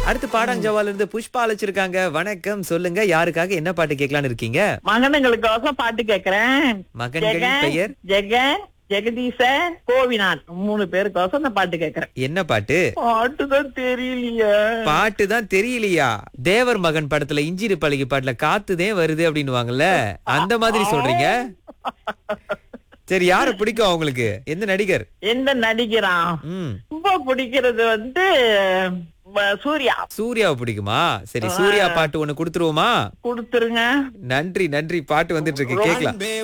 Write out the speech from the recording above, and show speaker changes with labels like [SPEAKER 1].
[SPEAKER 1] அடுத்து பாடாஞ்சவால இருந்து புஷ்பா அழைச்சிருக்காங்க வணக்கம் சொல்லுங்க யாருக்காக என்ன பாட்டு கேட்கலான்னு இருக்கீங்க
[SPEAKER 2] மகனுங்களுக்கோசம் பாட்டு கேக்குறேன்
[SPEAKER 1] மகன்களின்
[SPEAKER 2] ஜெகன்,
[SPEAKER 1] பெயர்
[SPEAKER 2] ஜெகன் ஜெகதீச கோவிநாத் மூணு பேருக்கோசம் இந்த பாட்டு கேக்குறேன்
[SPEAKER 1] என்ன பாட்டு
[SPEAKER 2] பாட்டுதான் தெரியலையே
[SPEAKER 1] பாட்டு தான் தெரியலையா தேவர் மகன் படத்துல இஞ்சிரு பழகி பாட்டுல காத்துதே வருது அப்படின்னுவாங்கல்ல அந்த மாதிரி சொல்றீங்க சரி யார பிடிக்கும் உங்களுக்கு எந்த நடிகர்
[SPEAKER 2] எந்த நடிக்கிறான்
[SPEAKER 1] ம்
[SPEAKER 2] ரொம்ப பிடிக்கிறது வந்து ம, சூர்யா
[SPEAKER 1] சூர்யாவை பிடிக்குமா சரி சூர்யா பாட்டு ஒண்ணு கொடுத்துருவோமா
[SPEAKER 2] கொடுத்துருங்க
[SPEAKER 1] நன்றி நன்றி பாட்டு வந்துட்டு இருக்கு கேக்கலாம்